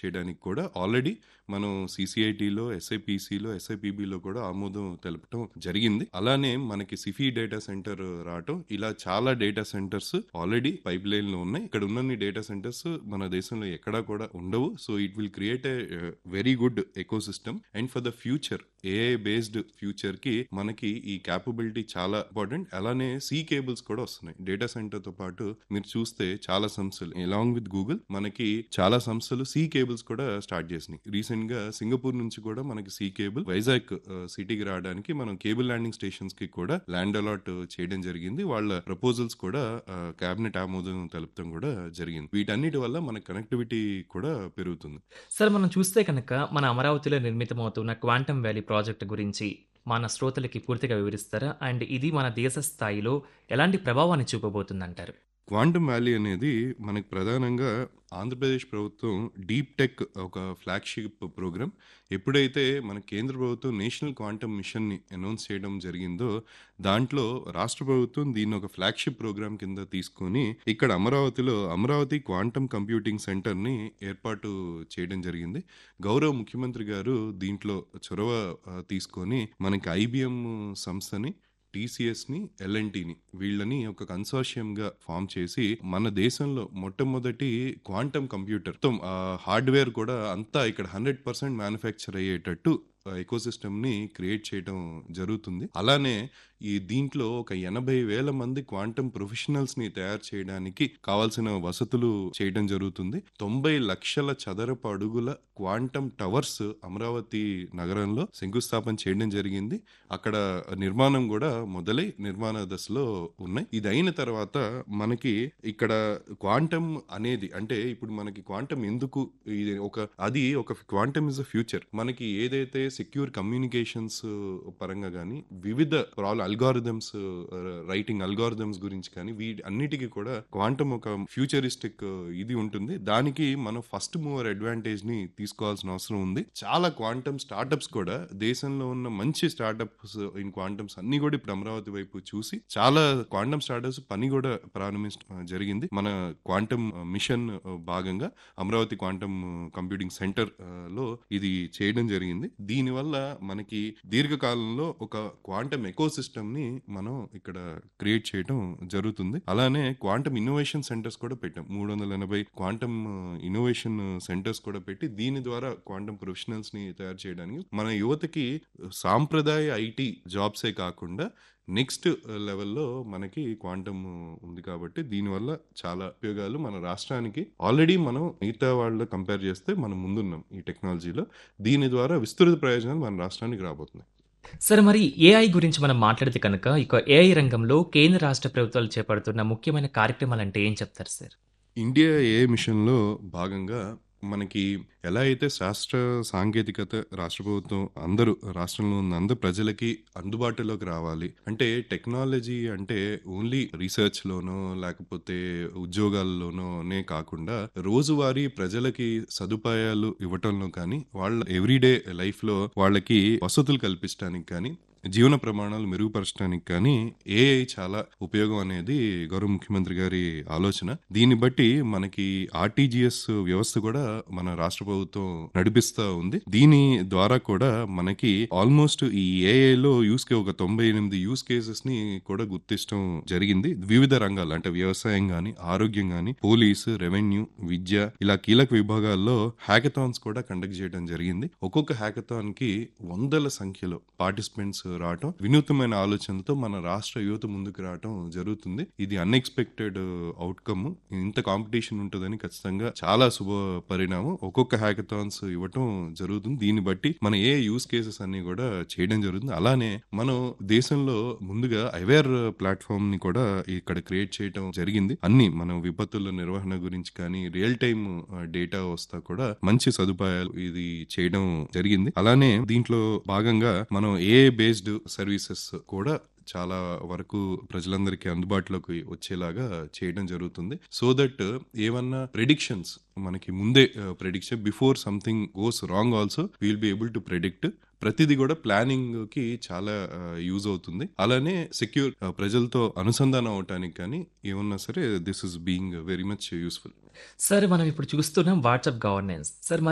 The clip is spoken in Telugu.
చేయడానికి కూడా ఆల్రెడీ మనం సీసీఐటీలో ఎస్ఐపిసిలో ఎస్ఐపిబిలో కూడా ఆమోదం తెలపటం జరిగింది అలానే మనకి సిఫీ డేటా సెంటర్ రావటం ఇలా చాలా data centres already pipeline లో ఉన్నాయి ఇక్కడ ఉన్న డేటా సెంటర్స్ మన దేశంలో ఎక్కడా కూడా ఉండవు so it will create a very good ecosystem and for the future AI based future కి మనకి ఈ క్యాపబిలిటీ చాలా ఇంపార్టెంట్ అలానే సీ కేబుల్స్ కూడా వస్తున్నాయి డేటా సెంటర్ తో పాటు మీరు చూస్తే చాలా సంస్థలు అలాంగ్ విత్ గూగుల్ మనకి చాలా సంస్థలు సీ కేబుల్స్ కూడా స్టార్ట్ చేసినాయి రీసెంట్ గా సింగపూర్ నుంచి కూడా మనకి సీ కేబుల్ వైజాగ్ సిటీకి రావడానికి మనం కేబుల్ ల్యాండింగ్ స్టేషన్స్ కి కూడా ల్యాండ్ అలాట్ చేయడం జరిగింది వాళ్ళ ప్రపోజల్స్ కూడా కేబినెట్ ఆమోదం తెలపడం కూడా జరిగింది వీటన్నిటి వల్ల మన కనెక్టివిటీ కూడా పెరుగుతుంది సార్ మనం చూస్తే కనుక మన అమరావతిలో నిర్మితమవుతున్న క్వాంటమ్ వ్యాలీ ప్రాజెక్ట్ గురించి మన శ్రోతలకి పూర్తిగా వివరిస్తారా అండ్ ఇది మన దేశ స్థాయిలో ఎలాంటి ప్రభావాన్ని చూపబోతుందంటారు క్వాంటమ్ వ్యాలీ అనేది మనకు ప్రధానంగా ఆంధ్రప్రదేశ్ ప్రభుత్వం డీప్ టెక్ ఒక ఫ్లాగ్షిప్ ప్రోగ్రామ్ ఎప్పుడైతే మన కేంద్ర ప్రభుత్వం నేషనల్ క్వాంటమ్ మిషన్ని అనౌన్స్ చేయడం జరిగిందో దాంట్లో రాష్ట్ర ప్రభుత్వం దీన్ని ఒక ఫ్లాగ్షిప్ ప్రోగ్రామ్ కింద తీసుకొని ఇక్కడ అమరావతిలో అమరావతి క్వాంటమ్ కంప్యూటింగ్ సెంటర్ని ఏర్పాటు చేయడం జరిగింది గౌరవ ముఖ్యమంత్రి గారు దీంట్లో చొరవ ఆ, తీసుకొని మనకి ఐబిఎం సంస్థని టీసీఎస్ని ఎల్ఎన్టీని వీళ్ళని ఒక కన్సార్షియంగా ఫామ్ చేసి మన దేశంలో మొట్టమొదటి క్వాంటమ్ కంప్యూటర్ మొత్తం హార్డ్వేర్ కూడా అంతా ఇక్కడ హండ్రెడ్ పర్సెంట్ మ్యానుఫ్యాక్చర్ అయ్యేటట్టు ఎకోసిస్టమ్ ని క్రియేట్ చేయడం జరుగుతుంది అలానే ఈ దీంట్లో ఒక ఎనభై వేల మంది క్వాంటమ్ ప్రొఫెషనల్స్ ని తయారు చేయడానికి కావాల్సిన వసతులు చేయడం జరుగుతుంది తొంభై లక్షల చదరపు అడుగుల క్వాంటమ్ టవర్స్ అమరావతి నగరంలో శంకుస్థాపన చేయడం జరిగింది అక్కడ నిర్మాణం కూడా మొదలై నిర్మాణ దశలో ఉన్నాయి ఇది అయిన తర్వాత మనకి ఇక్కడ క్వాంటమ్ అనేది అంటే ఇప్పుడు మనకి క్వాంటమ్ ఎందుకు ఇది ఒక అది ఒక క్వాంటమ్ ఇస్ అ ఫ్యూచర్ మనకి ఏదైతే సెక్యూర్ కమ్యూనికేషన్స్ పరంగా కానీ వివిధ ప్రాబ్లం అల్గారిథమ్స్ రైటింగ్ అల్గారిథమ్స్ గురించి కానీ వీటి అన్నిటికీ కూడా క్వాంటమ్ ఒక ఫ్యూచరిస్టిక్ ఇది ఉంటుంది దానికి మనం ఫస్ట్ మూవర్ అడ్వాంటేజ్ ని తీసుకోవాల్సిన అవసరం ఉంది చాలా క్వాంటమ్ స్టార్టప్స్ కూడా దేశంలో ఉన్న మంచి స్టార్టప్స్ ఇన్ క్వాంటమ్స్ అన్ని కూడా ఇప్పుడు అమరావతి వైపు చూసి చాలా క్వాంటమ్ స్టార్టప్స్ పని కూడా ప్రారంభించడం జరిగింది మన క్వాంటమ్ మిషన్ భాగంగా అమరావతి క్వాంటమ్ కంప్యూటింగ్ సెంటర్ లో ఇది చేయడం జరిగింది దీనివల్ల మనకి దీర్ఘకాలంలో ఒక క్వాంటమ్ ఎకో సిస్టమ్ ని మనం ఇక్కడ క్రియేట్ చేయడం జరుగుతుంది అలానే క్వాంటమ్ ఇన్నోవేషన్ సెంటర్స్ కూడా పెట్టాం మూడు వందల ఎనభై క్వాంటమ్ ఇన్నోవేషన్ సెంటర్స్ కూడా పెట్టి దీని ద్వారా క్వాంటమ్ ప్రొఫెషనల్స్ ని తయారు చేయడానికి మన యువతకి సాంప్రదాయ ఐటీ జాబ్సే కాకుండా నెక్స్ట్ లెవెల్లో మనకి క్వాంటమ్ ఉంది కాబట్టి దీనివల్ల చాలా ఉపయోగాలు మన రాష్ట్రానికి ఆల్రెడీ మనం మిగతా వాళ్ళు కంపేర్ చేస్తే మనం ముందున్నాం ఈ టెక్నాలజీలో దీని ద్వారా విస్తృత ప్రయోజనాలు మన రాష్ట్రానికి రాబోతున్నాయి సార్ మరి ఏఐ గురించి మనం మాట్లాడితే కనుక ఇక ఏఐ రంగంలో కేంద్ర రాష్ట్ర ప్రభుత్వాలు చేపడుతున్న ముఖ్యమైన కార్యక్రమాలు అంటే ఏం చెప్తారు సార్ ఇండియా ఏ మిషన్లో భాగంగా మనకి ఎలా అయితే శాస్త్ర సాంకేతికత రాష్ట్ర ప్రభుత్వం అందరూ రాష్ట్రంలో ఉన్న అందరు ప్రజలకి అందుబాటులోకి రావాలి అంటే టెక్నాలజీ అంటే ఓన్లీ రీసెర్చ్ లోనో లేకపోతే ఉద్యోగాల్లోనోనే కాకుండా రోజువారీ ప్రజలకి సదుపాయాలు ఇవ్వటంలో కానీ వాళ్ళ ఎవ్రీడే లైఫ్ లో వాళ్ళకి వసతులు కల్పించడానికి కానీ జీవన ప్రమాణాలు మెరుగుపరచడానికి కానీ ఏఐ చాలా ఉపయోగం అనేది గౌరవ ముఖ్యమంత్రి గారి ఆలోచన దీన్ని బట్టి మనకి ఆర్టీజీఎస్ వ్యవస్థ కూడా మన రాష్ట్ర ప్రభుత్వం నడిపిస్తా ఉంది దీని ద్వారా కూడా మనకి ఆల్మోస్ట్ ఈ ఏఐలో యూస్ కే ఒక తొంభై ఎనిమిది యూస్ కేసెస్ ని కూడా గుర్తించడం జరిగింది వివిధ రంగాలు అంటే వ్యవసాయం గాని ఆరోగ్యం గాని పోలీసు రెవెన్యూ విద్య ఇలా కీలక విభాగాల్లో హ్యాకథాన్స్ కూడా కండక్ట్ చేయడం జరిగింది ఒక్కొక్క హ్యాకథాన్ కి వందల సంఖ్యలో పార్టిసిపెంట్స్ రావటం వినూత్నమైన ఆలోచనలతో మన రాష్ట్ర యువత ముందుకు రావటం జరుగుతుంది ఇది అన్ఎక్స్పెక్టెడ్ అవుట్కమ్ ఇంత కాంపిటీషన్ ఉంటుందని ఖచ్చితంగా చాలా శుభ పరిణామం ఒక్కొక్క హ్యాకథాన్స్ ఇవ్వటం జరుగుతుంది దీన్ని బట్టి మన ఏ యూస్ కేసెస్ అన్ని కూడా చేయడం జరుగుతుంది అలానే మనం దేశంలో ముందుగా అవేర్ ప్లాట్ఫామ్ ని కూడా ఇక్కడ క్రియేట్ చేయడం జరిగింది అన్ని మనం విపత్తుల నిర్వహణ గురించి కానీ రియల్ టైమ్ డేటా వస్తా కూడా మంచి సదుపాయాలు ఇది చేయడం జరిగింది అలానే దీంట్లో భాగంగా మనం ఏ బేస్డ్ సర్వీసెస్ కూడా చాలా వరకు ప్రజలందరికీ అందుబాటులోకి వచ్చేలాగా చేయడం జరుగుతుంది సో దట్ ఏమన్నా ప్రెడిక్షన్స్ మనకి ముందే prediction before something goes wrong also will be able to predict ప్రతిదీ కూడా ప్లానింగ్ కి చాలా యూజ్ అవుతుంది అలానే సెక్యూర్ ప్రజలతో అనుసంధానం అవటానికి కానీ ఏమన్నా సరే this is being very much useful sir మనం ఇప్పుడు చూస్తున్నాం వాట్సాప్ గవర్నెన్స్ సార్